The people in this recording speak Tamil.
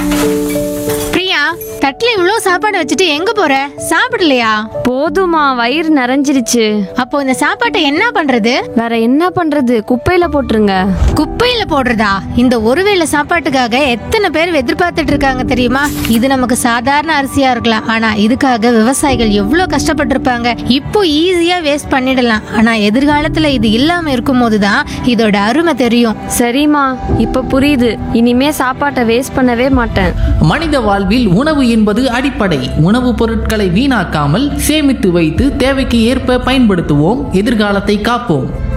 பிரியா தட்டுல இவ்ளோ சாப்பாடு வச்சுட்டு எங்க போற சாப்பிடலையா போதுமா வயிறு நிறைஞ்சிருச்சு அப்போ இந்த சாப்பாட்டை என்ன பண்றது வேற என்ன பண்றது குப்பையில போட்டுருங்க குப்பையில போடுறதா இந்த ஒருவேளை சாப்பாட்டுக்காக எத்தனை பேர் எதிர்பார்த்துட்டு இருக்காங்க தெரியுமா இது நமக்கு சாதாரண அரிசியா இருக்கலாம் ஆனா இதுக்காக விவசாயிகள் எவ்வளவு கஷ்டப்பட்டிருப்பாங்க இப்போ ஈஸியா வேஸ்ட் பண்ணிடலாம் ஆனா எதிர்காலத்துல இது இல்லாம இருக்கும்போது தான் இதோட அருமை தெரியும் சரிம்மா இப்ப புரியுது இனிமே சாப்பாட்டை வேஸ்ட் பண்ணவே மாட்டேன் மனித வாழ்வில் உணவு என்பது அடிப்படை உணவுப் பொருட்களை வீணாக்காமல் சேமித்து வைத்து தேவைக்கு ஏற்ப பயன்படுத்துவோம் எதிர்காலத்தை காப்போம்